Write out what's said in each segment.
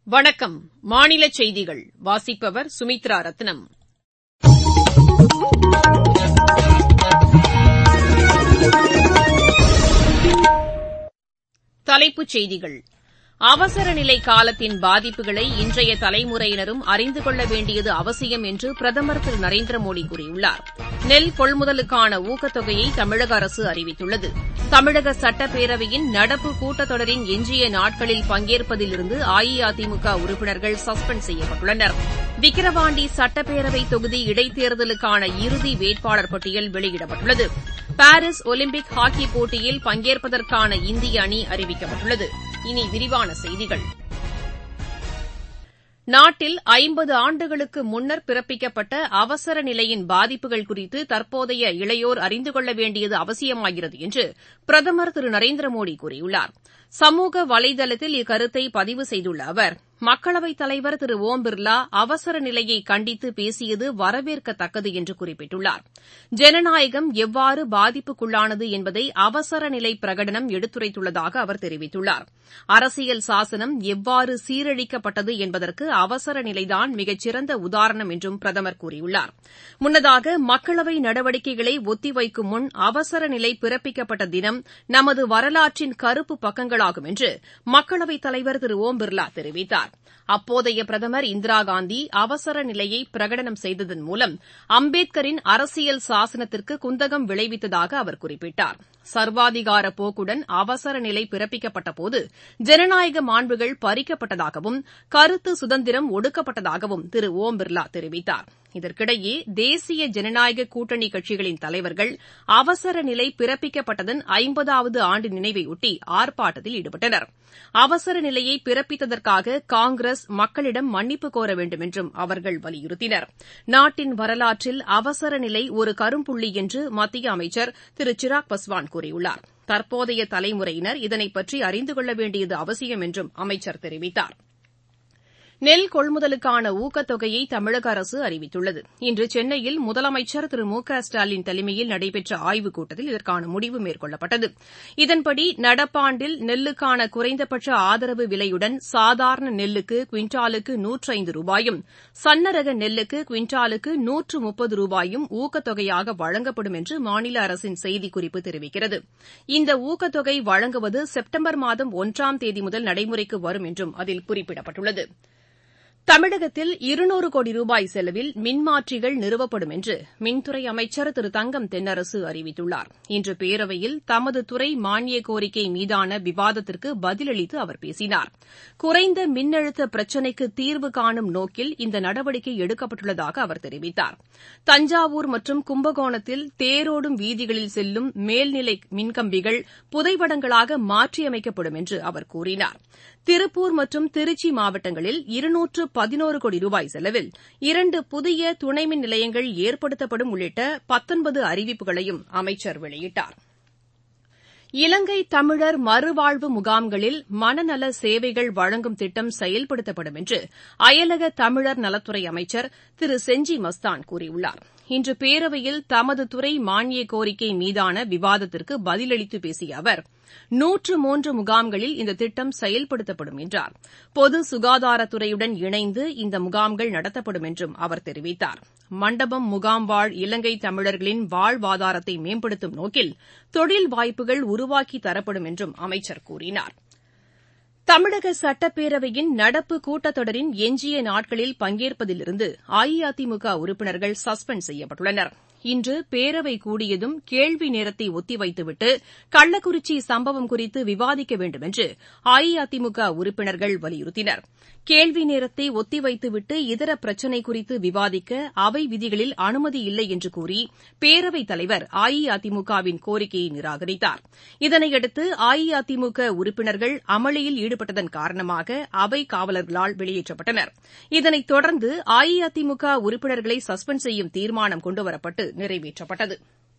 வணக்கம் மாநில செய்திகள் வாசிப்பவர் சுமித்ரா ரத்னம் தலைப்புச் செய்திகள் அவசர நிலை காலத்தின் பாதிப்புகளை இன்றைய தலைமுறையினரும் அறிந்து கொள்ள வேண்டியது அவசியம் என்று பிரதமர் திரு நரேந்திர மோடி கூறியுள்ளார் நெல் கொள்முதலுக்கான ஊக்கத்தொகையை தமிழக அரசு அறிவித்துள்ளது தமிழக சட்டப்பேரவையின் நடப்பு கூட்டத்தொடரின் எஞ்சிய நாட்களில் பங்கேற்பதிலிருந்து அஇஅதிமுக உறுப்பினர்கள் சஸ்பெண்ட் செய்யப்பட்டுள்ளனர் விக்கிரவாண்டி சட்டப்பேரவை தொகுதி இடைத்தேர்தலுக்கான இறுதி வேட்பாளர் பட்டியல் வெளியிடப்பட்டுள்ளது பாரிஸ் ஒலிம்பிக் ஹாக்கி போட்டியில் பங்கேற்பதற்கான இந்திய அணி அறிவிக்கப்பட்டுள்ளது இனி விரிவான செய்திகள் நாட்டில் ஐம்பது ஆண்டுகளுக்கு முன்னர் பிறப்பிக்கப்பட்ட அவசர நிலையின் பாதிப்புகள் குறித்து தற்போதைய இளையோர் அறிந்து கொள்ள வேண்டியது அவசியமாகிறது என்று பிரதமர் திரு நரேந்திர மோடி கூறியுள்ளார் சமூக வலைதளத்தில் இக்கருத்தை பதிவு செய்துள்ள அவர் மக்களவைத் தலைவர் திரு ஓம் பிர்லா அவசர நிலையை கண்டித்து பேசியது வரவேற்கத்தக்கது என்று குறிப்பிட்டுள்ளார் ஜனநாயகம் எவ்வாறு பாதிப்புக்குள்ளானது என்பதை அவசர நிலை பிரகடனம் எடுத்துரைத்துள்ளதாக அவர் தெரிவித்துள்ளார் அரசியல் சாசனம் எவ்வாறு சீரழிக்கப்பட்டது என்பதற்கு அவசர நிலைதான் மிகச்சிறந்த உதாரணம் என்றும் பிரதமர் கூறியுள்ளார் முன்னதாக மக்களவை நடவடிக்கைகளை ஒத்திவைக்கும் முன் அவசர நிலை பிறப்பிக்கப்பட்ட தினம் நமது வரலாற்றின் கருப்பு பக்கங்களாகும் என்று மக்களவைத் தலைவர் திரு ஓம் பிர்லா தெரிவித்தார் அப்போதைய பிரதமர் இந்திரா காந்தி அவசர நிலையை பிரகடனம் செய்ததன் மூலம் அம்பேத்கரின் அரசியல் சாசனத்திற்கு குந்தகம் விளைவித்ததாக அவர் குறிப்பிட்டார் சர்வாதிகார போக்குடன் அவசர நிலை பிறப்பிக்கப்பட்டபோது ஜனநாயக மாண்புகள் பறிக்கப்பட்டதாகவும் கருத்து சுதந்திரம் ஒடுக்கப்பட்டதாகவும் திரு ஓம் பிர்லா தெரிவித்தார் இதற்கிடையே தேசிய ஜனநாயக கூட்டணி கட்சிகளின் தலைவர்கள் அவசர நிலை பிறப்பிக்கப்பட்டதன் ஐம்பதாவது ஆண்டு நினைவையொட்டி ஆர்ப்பாட்டத்தில் ஈடுபட்டனர் அவசர நிலையை பிறப்பித்ததற்காக காங்கிரஸ் மக்களிடம் மன்னிப்பு கோர வேண்டும் என்றும் அவர்கள் வலியுறுத்தினர் நாட்டின் வரலாற்றில் அவசர நிலை ஒரு கரும்புள்ளி என்று மத்திய அமைச்சர் திரு சிராக் பஸ்வான் கூறியுள்ளார் தற்போதைய தலைமுறையினர் இதனைப்பற்றி அறிந்து கொள்ள வேண்டியது அவசியம் என்றும் அமைச்சர் தெரிவித்தார் நெல் கொள்முதலுக்கான ஊக்கத்தொகையை தமிழக அரசு அறிவித்துள்ளது இன்று சென்னையில் முதலமைச்சர் திரு மு க ஸ்டாலின் தலைமையில் நடைபெற்ற ஆய்வுக் கூட்டத்தில் இதற்கான முடிவு மேற்கொள்ளப்பட்டது இதன்படி நடப்பாண்டில் நெல்லுக்கான குறைந்தபட்ச ஆதரவு விலையுடன் சாதாரண நெல்லுக்கு குவிண்டாலுக்கு நூற்றைந்து ரூபாயும் சன்னரக நெல்லுக்கு குவிண்டாலுக்கு நூற்று முப்பது ரூபாயும் ஊக்கத்தொகையாக வழங்கப்படும் என்று மாநில அரசின் செய்திக்குறிப்பு தெரிவிக்கிறது இந்த ஊக்கத்தொகை வழங்குவது செப்டம்பர் மாதம் ஒன்றாம் தேதி முதல் நடைமுறைக்கு வரும் என்றும் அதில் குறிப்பிடப்பட்டுள்ளது தமிழகத்தில் இருநூறு கோடி ரூபாய் செலவில் மின்மாற்றிகள் நிறுவப்படும் என்று மின்துறை அமைச்சர் திரு தங்கம் தென்னரசு அறிவித்துள்ளார் இன்று பேரவையில் தமது துறை மானிய கோரிக்கை மீதான விவாதத்திற்கு பதிலளித்து அவர் பேசினார் குறைந்த மின்னழுத்த பிரச்சினைக்கு தீர்வு காணும் நோக்கில் இந்த நடவடிக்கை எடுக்கப்பட்டுள்ளதாக அவர் தெரிவித்தார் தஞ்சாவூர் மற்றும் கும்பகோணத்தில் தேரோடும் வீதிகளில் செல்லும் மேல்நிலை மின்கம்பிகள் புதைவடங்களாக மாற்றியமைக்கப்படும் என்று அவர் கூறினார் திருப்பூர் மற்றும் திருச்சி மாவட்டங்களில் இருநூற்று பதினோரு கோடி ரூபாய் செலவில் இரண்டு புதிய துணைமின் நிலையங்கள் ஏற்படுத்தப்படும் உள்ளிட்ட பத்தொன்பது அறிவிப்புகளையும் அமைச்சர் வெளியிட்டார் இலங்கை தமிழர் மறுவாழ்வு முகாம்களில் மனநல சேவைகள் வழங்கும் திட்டம் செயல்படுத்தப்படும் என்று அயலக தமிழர் நலத்துறை அமைச்சர் திரு செஞ்சி மஸ்தான் கூறியுள்ளார் இன்று பேரவையில் தமது துறை மானிய கோரிக்கை மீதான விவாதத்திற்கு பதிலளித்து பேசிய அவர் நூற்று மூன்று முகாம்களில் இந்த திட்டம் செயல்படுத்தப்படும் என்றார் பொது சுகாதாரத்துறையுடன் இணைந்து இந்த முகாம்கள் நடத்தப்படும் என்றும் அவர் தெரிவித்தார் மண்டபம் முகாம் வாழ் இலங்கை தமிழர்களின் வாழ்வாதாரத்தை மேம்படுத்தும் நோக்கில் தொழில் வாய்ப்புகள் உருவாக்கி தரப்படும் என்றும் அமைச்சர் கூறினார் தமிழக சட்டப்பேரவையின் நடப்பு கூட்டத்தொடரின் எஞ்சிய நாட்களில் பங்கேற்பதிலிருந்து அஇஅதிமுக உறுப்பினர்கள் சஸ்பெண்ட் செய்யப்பட்டுள்ளனர் இன்று பேரவை கூடியதும் கேள்வி நேரத்தை ஒத்திவைத்துவிட்டு கள்ளக்குறிச்சி சம்பவம் குறித்து விவாதிக்க வேண்டும் என்று அஇஅதிமுக உறுப்பினர்கள் வலியுறுத்தினர் கேள்வி நேரத்தை ஒத்திவைத்துவிட்டு இதர பிரச்சினை குறித்து விவாதிக்க அவை விதிகளில் அனுமதி இல்லை என்று கூறி பேரவைத் தலைவர் அஇஅதிமுகவின் கோரிக்கையை நிராகரித்தார் இதனையடுத்து அஇஅதிமுக உறுப்பினர்கள் அமளியில் ஈடுபட்டதன் காரணமாக அவை காவலர்களால் வெளியேற்றப்பட்டனர் இதனைத் தொடர்ந்து அஇஅதிமுக உறுப்பினர்களை சஸ்பெண்ட் செய்யும் தீர்மானம் கொண்டுவரப்பட்டு நிறைவேற்றப்பட்டது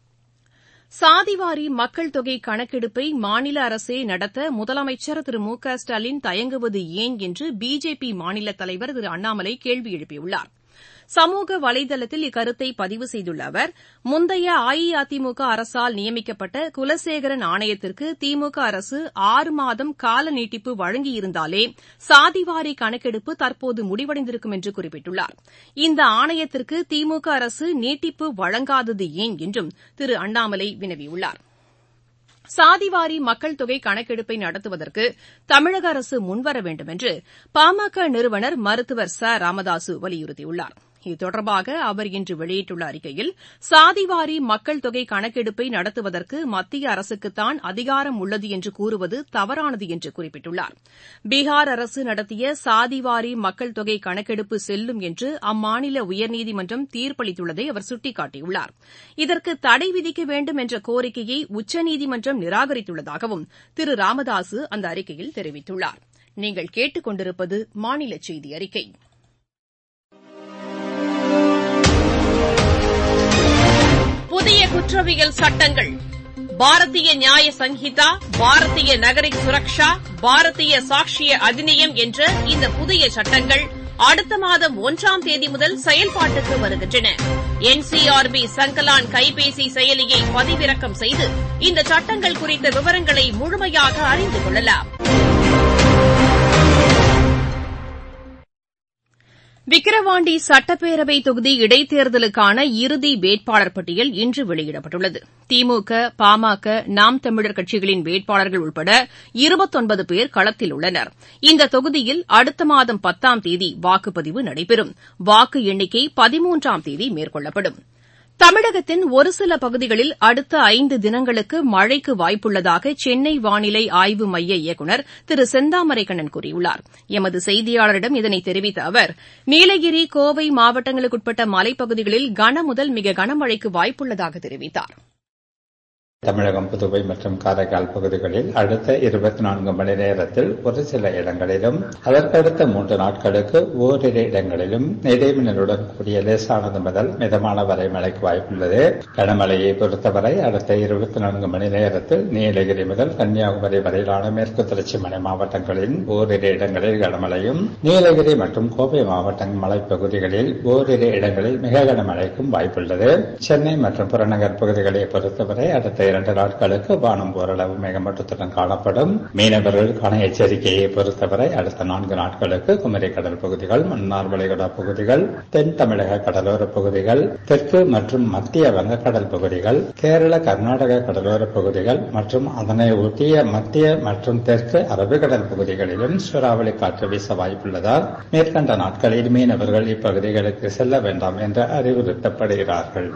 சாதிவாரி மக்கள் தொகை கணக்கெடுப்பை மாநில அரசே நடத்த முதலமைச்சர் திரு மு க ஸ்டாலின் தயங்குவது ஏன் என்று பிஜேபி மாநில தலைவர் திரு அண்ணாமலை கேள்வி எழுப்பியுள்ளார் சமூக வலைதளத்தில் இக்கருத்தை பதிவு செய்துள்ள அவர் முந்தைய அஇஅதிமுக அரசால் நியமிக்கப்பட்ட குலசேகரன் ஆணையத்திற்கு திமுக அரசு ஆறு மாதம் கால நீட்டிப்பு வழங்கியிருந்தாலே சாதிவாரி கணக்கெடுப்பு தற்போது முடிவடைந்திருக்கும் என்று குறிப்பிட்டுள்ளார் இந்த ஆணையத்திற்கு திமுக அரசு நீட்டிப்பு வழங்காதது ஏன் என்றும் திரு அண்ணாமலை வினவியுள்ளார் சாதிவாரி மக்கள் தொகை கணக்கெடுப்பை நடத்துவதற்கு தமிழக அரசு முன்வர வேண்டும் என்று பாமக நிறுவனர் மருத்துவர் ச ராமதாசு வலியுறுத்தியுள்ளார் இது தொடர்பாக அவர் இன்று வெளியிட்டுள்ள அறிக்கையில் சாதிவாரி மக்கள் தொகை கணக்கெடுப்பை நடத்துவதற்கு மத்திய அரசுக்குத்தான் அதிகாரம் உள்ளது என்று கூறுவது தவறானது என்று குறிப்பிட்டுள்ளார் பீகார் அரசு நடத்திய சாதிவாரி மக்கள் தொகை கணக்கெடுப்பு செல்லும் என்று அம்மாநில உயர்நீதிமன்றம் தீர்ப்பளித்துள்ளதை அவர் சுட்டிக்காட்டியுள்ளார் இதற்கு தடை விதிக்க வேண்டும் என்ற கோரிக்கையை உச்சநீதிமன்றம் நிராகரித்துள்ளதாகவும் திரு ராமதாசு அந்த அறிக்கையில் தெரிவித்துள்ளார் நீங்கள் கேட்டுக் கொண்டிருப்பது மாநில செய்தி அறிக்கை புதிய குற்றவியல் சட்டங்கள் பாரதிய நியாய சங்கீதா பாரதிய நகரிக் சுரக்ஷா பாரதிய சாட்சிய அதிநியம் என்ற இந்த புதிய சட்டங்கள் அடுத்த மாதம் ஒன்றாம் தேதி முதல் செயல்பாட்டுக்கு வருகின்றன என்சிஆர்பி சங்கலான் கைபேசி செயலியை பதிவிறக்கம் செய்து இந்த சட்டங்கள் குறித்த விவரங்களை முழுமையாக அறிந்து கொள்ளலாம் விக்கிரவாண்டி சட்டப்பேரவை தொகுதி இடைத்தேர்தலுக்கான இறுதி வேட்பாளர் பட்டியல் இன்று வெளியிடப்பட்டுள்ளது திமுக பாமக நாம் தமிழர் கட்சிகளின் வேட்பாளர்கள் உட்பட இருபத்தொன்பது பேர் களத்தில் உள்ளனர் இந்த தொகுதியில் அடுத்த மாதம் பத்தாம் தேதி வாக்குப்பதிவு நடைபெறும் வாக்கு எண்ணிக்கை பதிமூன்றாம் தேதி மேற்கொள்ளப்படும் தமிழகத்தின் ஒரு சில பகுதிகளில் அடுத்த ஐந்து தினங்களுக்கு மழைக்கு வாய்ப்புள்ளதாக சென்னை வானிலை ஆய்வு மைய இயக்குநர் திரு செந்தாமரைக்கண்ணன் கூறியுள்ளார் எமது செய்தியாளரிடம் இதனை தெரிவித்த அவர் நீலகிரி கோவை மாவட்டங்களுக்குட்பட்ட மலைப்பகுதிகளில் கனமுதல் மிக கனமழைக்கு வாய்ப்புள்ளதாக தெரிவித்தார் தமிழகம் புதுவை மற்றும் காரைக்கால் பகுதிகளில் அடுத்த இருபத்தி நான்கு மணி நேரத்தில் ஒரு சில இடங்களிலும் அதற்கடுத்த மூன்று நாட்களுக்கு ஓரிரு இடங்களிலும் இடைமின்னலுடன் கூடிய லேசானது முதல் மிதமான வரை மழைக்கு வாய்ப்புள்ளது கனமழையை பொறுத்தவரை அடுத்த இருபத்தி நான்கு மணி நேரத்தில் நீலகிரி முதல் கன்னியாகுமரி வரையிலான மேற்கு தொடர்ச்சி மலை மாவட்டங்களின் ஓரிரு இடங்களில் கனமழையும் நீலகிரி மற்றும் கோவை மாவட்ட மலைப்பகுதிகளில் ஓரிரு இடங்களில் மிக கனமழைக்கும் வாய்ப்புள்ளது சென்னை மற்றும் புறநகர் பகுதிகளை பொறுத்தவரை அடுத்த இரண்டு நாட்களுக்கு வானம் ஓரளவு மேகமூட்டத்துடன் காணப்படும் மீனவர்களுக்கான எச்சரிக்கையை பொறுத்தவரை அடுத்த நான்கு நாட்களுக்கு குமரி கடல் பகுதிகள் மன்னார் வளைகுடா பகுதிகள் தென் தமிழக கடலோர பகுதிகள் தெற்கு மற்றும் மத்திய வங்கக்கடல் பகுதிகள் கேரள கர்நாடக கடலோர பகுதிகள் மற்றும் அதனை ஒட்டிய மத்திய மற்றும் தெற்கு அரபிக்கடல் பகுதிகளிலும் சூறாவளி காற்று வீச வாய்ப்புள்ளதால் மேற்கண்ட நாட்களில் மீனவர்கள் இப்பகுதிகளுக்கு செல்ல வேண்டாம் என்று அறிவுறுத்தப்படுகிறார்கள்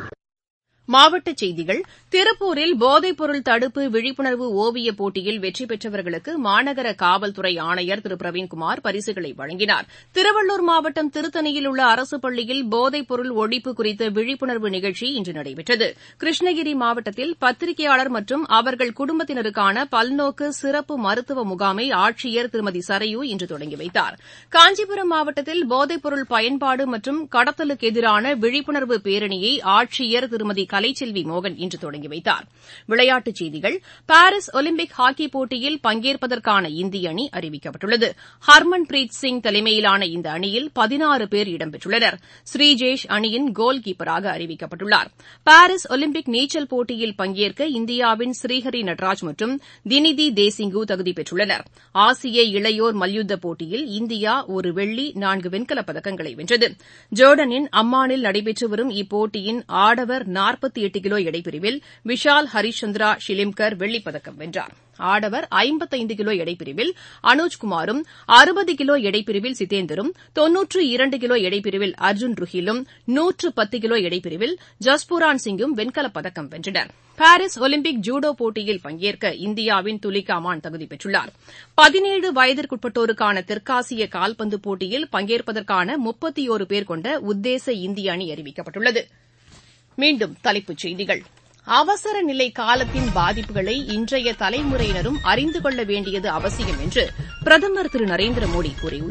மாவட்டச் செய்திகள் திருப்பூரில் போதைப்பொருள் தடுப்பு விழிப்புணர்வு ஓவியப் போட்டியில் வெற்றி பெற்றவர்களுக்கு மாநகர காவல்துறை ஆணையர் திரு பிரவீன்குமார் பரிசுகளை வழங்கினார் திருவள்ளூர் மாவட்டம் திருத்தணியில் உள்ள அரசு பள்ளியில் போதைப்பொருள் ஒழிப்பு குறித்த விழிப்புணர்வு நிகழ்ச்சி இன்று நடைபெற்றது கிருஷ்ணகிரி மாவட்டத்தில் பத்திரிகையாளர் மற்றும் அவர்கள் குடும்பத்தினருக்கான பல்நோக்கு சிறப்பு மருத்துவ முகாமை ஆட்சியர் திருமதி சரையு இன்று தொடங்கி வைத்தார் காஞ்சிபுரம் மாவட்டத்தில் போதைப்பொருள் பயன்பாடு மற்றும் கடத்தலுக்கு எதிரான விழிப்புணர்வு பேரணியை ஆட்சியர் திருமதி கலைச்செல்வி மோகன் இன்று தொடங்கி வைத்தார் விளையாட்டுச் செய்திகள் பாரிஸ் ஒலிம்பிக் ஹாக்கிப் போட்டியில் பங்கேற்பதற்கான இந்திய அணி அறிவிக்கப்பட்டுள்ளது ஹர்மன் பிரீத் சிங் தலைமையிலான இந்த அணியில் பதினாறு பேர் இடம்பெற்றுள்ளனர் ஸ்ரீஜேஷ் அணியின் கோல் கீப்பராக அறிவிக்கப்பட்டுள்ளார் பாரிஸ் ஒலிம்பிக் நீச்சல் போட்டியில் பங்கேற்க இந்தியாவின் ஸ்ரீஹரி நட்ராஜ் மற்றும் தினிதி தேசிங்கு தகுதி பெற்றுள்ளனர் ஆசிய இளையோர் மல்யுத்தப் போட்டியில் இந்தியா ஒரு வெள்ளி நான்கு வெண்கலப் பதக்கங்களை வென்றது ஜோர்டனின் அம்மானில் நடைபெற்று வரும் இப்போட்டியின் ஆடவர் நாற்பத்தி எட்டு கிலோ எடைப்பிரிவில் விஷால் ஹரிச்சந்திரா ஷிலிம்கர் வெள்ளிப்பதக்கம் வென்றார் ஆடவர் ஐம்பத்தைந்து கிலோ எடைப்பிரிவில் அனுஜ்குமாரும் அறுபது கிலோ எடைப்பிரிவில் சிதேந்தரும் தொன்னூற்று இரண்டு கிலோ எடைப்பிரிவில் அர்ஜுன் ருஹிலும் நூற்று பத்து கிலோ எடைப்பிரிவில் ஜஸ்பூரான் சிங்கும் வெண்கலப் பதக்கம் வென்றனர் பாரிஸ் ஒலிம்பிக் ஜூடோ போட்டியில் பங்கேற்க இந்தியாவின் துலிகா மான் தகுதி பெற்றுள்ளார் பதினேழு வயதிற்குட்பட்டோருக்கான தெற்காசிய கால்பந்து போட்டியில் பங்கேற்பதற்கான முப்பத்தியோரு பேர் கொண்ட உத்தேச இந்திய அணி அறிவிக்கப்பட்டுள்ளது மீண்டும் தலைப்புச் செய்திகள் அவசர நிலை காலத்தின் பாதிப்புகளை இன்றைய தலைமுறையினரும் அறிந்து கொள்ள வேண்டியது அவசியம் என்று பிரதமர் திரு நரேந்திர மோடி கூறியுள்ளார்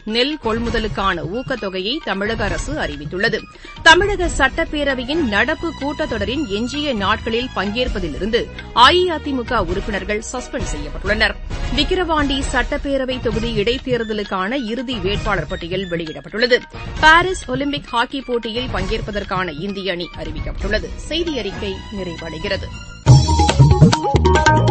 நெல் கொள்முதலுக்கான ஊக்கத்தொகையை தமிழக அரசு அறிவித்துள்ளது தமிழக சட்டப்பேரவையின் நடப்பு கூட்டத்தொடரின் எஞ்சிய நாட்களில் பங்கேற்பதிலிருந்து அஇஅதிமுக உறுப்பினர்கள் சஸ்பெண்ட் செய்யப்பட்டுள்ளனர் விக்கிரவாண்டி சட்டப்பேரவை தொகுதி இடைத்தேர்தலுக்கான இறுதி வேட்பாளர் பட்டியல் வெளியிடப்பட்டுள்ளது பாரிஸ் ஒலிம்பிக் ஹாக்கி போட்டியில் பங்கேற்பதற்கான இந்திய அணி அறிவிக்கப்பட்டுள்ளது செய்தி அறிக்கை நிறைவடைகிறது